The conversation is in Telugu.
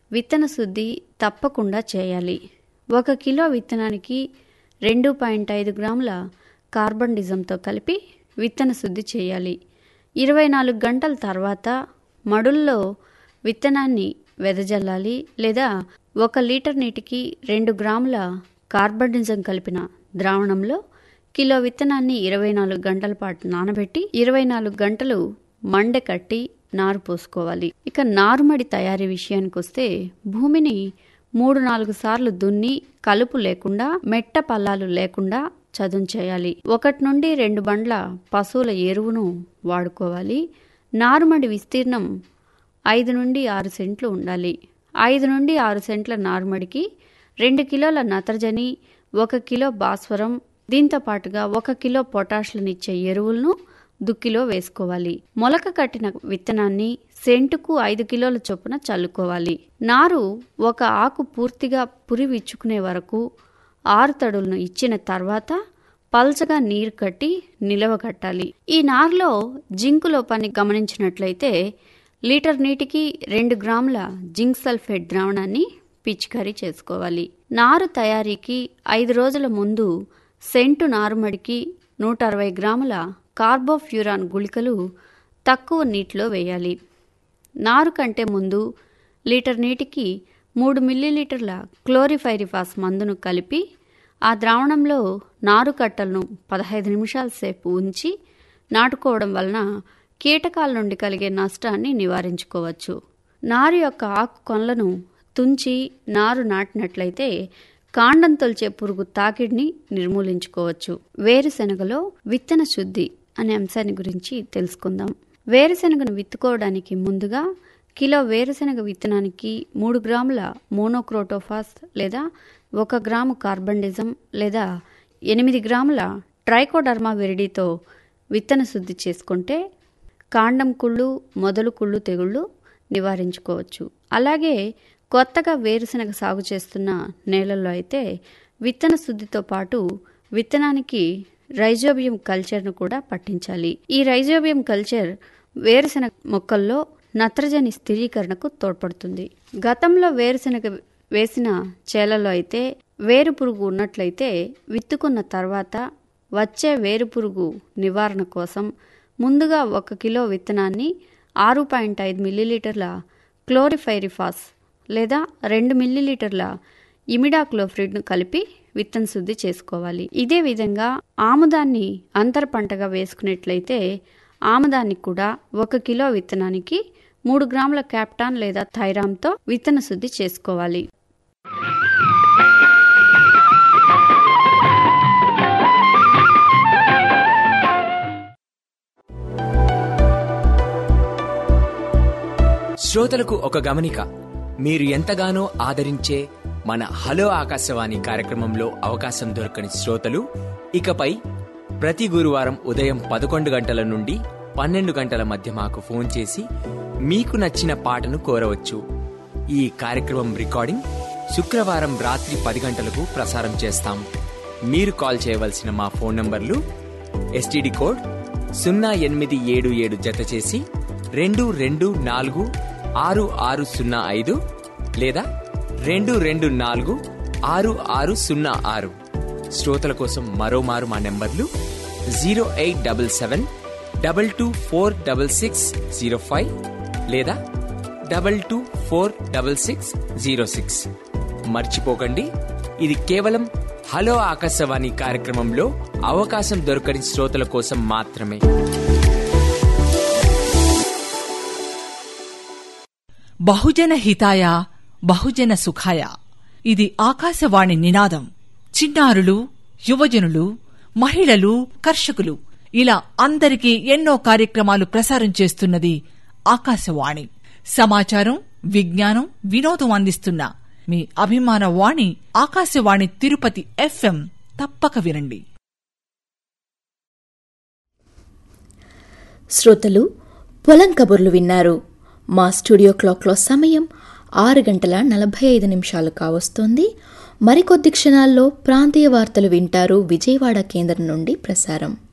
విత్తన శుద్ధి తప్పకుండా చేయాలి ఒక కిలో విత్తనానికి రెండు పాయింట్ ఐదు గ్రాముల కార్బన్ డిజంతో కలిపి విత్తన శుద్ధి చేయాలి ఇరవై నాలుగు గంటల తర్వాత మడుల్లో విత్తనాన్ని వెదజల్లాలి లేదా ఒక లీటర్ నీటికి రెండు గ్రాముల కార్బన్ డిజం కలిపిన ద్రావణంలో కిలో విత్తనాన్ని ఇరవై నాలుగు గంటల పాటు నానబెట్టి ఇరవై నాలుగు గంటలు మండె కట్టి నారు పోసుకోవాలి ఇక నారుమడి తయారీ విషయానికి వస్తే భూమిని మూడు నాలుగు సార్లు దున్ని కలుపు లేకుండా మెట్ట పల్లాలు లేకుండా చదును చేయాలి ఒకటి నుండి రెండు బండ్ల పశువుల ఎరువును వాడుకోవాలి నారుమడి విస్తీర్ణం ఐదు నుండి ఆరు సెంట్లు ఉండాలి ఐదు నుండి ఆరు సెంట్ల నారుమడికి రెండు కిలోల నత్రజని ఒక కిలో భాస్వరం దీంతో పాటుగా ఒక కిలో పొటాషులనిచ్చే ఎరువులను దుక్కిలో వేసుకోవాలి మొలక కట్టిన విత్తనాన్ని సెంటుకు ఐదు కిలోల చొప్పున చల్లుకోవాలి నారు ఒక ఆకు పూర్తిగా పురి విచ్చుకునే వరకు ఆరు తడులను ఇచ్చిన తర్వాత పల్చగా నీరు కట్టి నిలవ కట్టాలి ఈ నారులో జింకు లోపాన్ని గమనించినట్లయితే లీటర్ నీటికి రెండు గ్రాముల జింక్ సల్ఫేట్ ద్రావణాన్ని పిచికారీ చేసుకోవాలి నారు తయారీకి ఐదు రోజుల ముందు సెంటు నారుమడికి నూట అరవై గ్రాముల కార్బోఫ్యూరాన్ గుళికలు తక్కువ నీటిలో వేయాలి నారు కంటే ముందు లీటర్ నీటికి మూడు మిల్లీలీటర్ల క్లోరిఫైరిఫాస్ మందును కలిపి ఆ ద్రావణంలో నారు కట్టలను పదహైదు నిమిషాల సేపు ఉంచి నాటుకోవడం వలన కీటకాల నుండి కలిగే నష్టాన్ని నివారించుకోవచ్చు నారు యొక్క ఆకు కొనలను తుంచి నారు నాటినట్లయితే కాండం తొలిచే పురుగు తాకిడిని నిర్మూలించుకోవచ్చు వేరుశెనగలో విత్తన శుద్ధి అనే అంశాన్ని గురించి తెలుసుకుందాం వేరుశెనగను విత్తుకోవడానికి ముందుగా కిలో వేరుశెనగ విత్తనానికి మూడు గ్రాముల మోనోక్రోటోఫాస్ లేదా ఒక గ్రాము కార్బండిజం లేదా ఎనిమిది గ్రాముల ట్రైకోడర్మా వెరిడితో విత్తన శుద్ధి చేసుకుంటే కాండం కుళ్ళు మొదలు కుళ్ళు తెగుళ్ళు నివారించుకోవచ్చు అలాగే కొత్తగా వేరుశనగ సాగు చేస్తున్న నేలల్లో అయితే విత్తన శుద్ధితో పాటు విత్తనానికి రైజోబియం కల్చర్ను కూడా పట్టించాలి ఈ రైజోబియం కల్చర్ వేరుశనగ మొక్కల్లో నత్రజని స్థిరీకరణకు తోడ్పడుతుంది గతంలో వేరుశనగ వేసిన చేలలో అయితే వేరు పురుగు ఉన్నట్లయితే విత్తుకున్న తర్వాత వచ్చే వేరు పురుగు నివారణ కోసం ముందుగా ఒక కిలో విత్తనాన్ని ఆరు పాయింట్ ఐదు మిల్లీలీటర్ల క్లోరిఫైరిఫాస్ లేదా రెండు మిల్లీలీటర్ల ఇమిడాక్లోఫ్రిడ్ను కలిపి విత్తన శుద్ధి చేసుకోవాలి ఇదే విధంగా ఆముదాన్ని అంతర పంటగా వేసుకున్నట్లయితే ఆముదాన్ని కూడా ఒక కిలో విత్తనానికి మూడు గ్రాముల క్యాప్టాన్ లేదా థైరామ్తో విత్తన శుద్ధి చేసుకోవాలి శ్రోతలకు ఒక గమనిక మీరు ఎంతగానో ఆదరించే మన హలో ఆకాశవాణి కార్యక్రమంలో అవకాశం దొరకని శ్రోతలు ఇకపై ప్రతి గురువారం ఉదయం పదకొండు గంటల నుండి పన్నెండు గంటల మధ్య మాకు ఫోన్ చేసి మీకు నచ్చిన పాటను కోరవచ్చు ఈ కార్యక్రమం రికార్డింగ్ శుక్రవారం రాత్రి పది గంటలకు ప్రసారం చేస్తాం మీరు కాల్ చేయవలసిన మా ఫోన్ నంబర్లు ఎస్టీడీ కోడ్ సున్నా ఎనిమిది ఏడు ఏడు జత చేసి రెండు రెండు నాలుగు ఆరు ఆరు సున్నా ఐదు లేదా రెండు రెండు నాలుగు ఆరు ఆరు సున్నా ఆరు శ్రోతల కోసం మరోమారు మా నెంబర్లు zero eight double seven double two four double six zero five లేదా double two four double six zero six మర్చిపోకండి ఇది కేవలం హలో ఆకాశవాణి కార్యక్రమంలో అవకాశం దొరకని శ్రోతల కోసం మాత్రమే బహుజన హితాయ బహుజన సుఖాయ ఇది ఆకాశవాణి నినాదం చిన్నారులు యువజనులు మహిళలు కర్షకులు ఇలా అందరికీ ఎన్నో కార్యక్రమాలు ప్రసారం చేస్తున్నది ఆకాశవాణి సమాచారం విజ్ఞానం వినోదం అందిస్తున్న మీ అభిమాన వాణి ఆకాశవాణి తిరుపతి ఎఫ్ఎం తప్పక వినండి శ్రోతలు పొలం కబుర్లు విన్నారు మా స్టూడియో క్లాక్లో సమయం ఆరు గంటల నలభై ఐదు నిమిషాలు కావస్తోంది మరికొద్ది క్షణాల్లో ప్రాంతీయ వార్తలు వింటారు విజయవాడ కేంద్రం నుండి ప్రసారం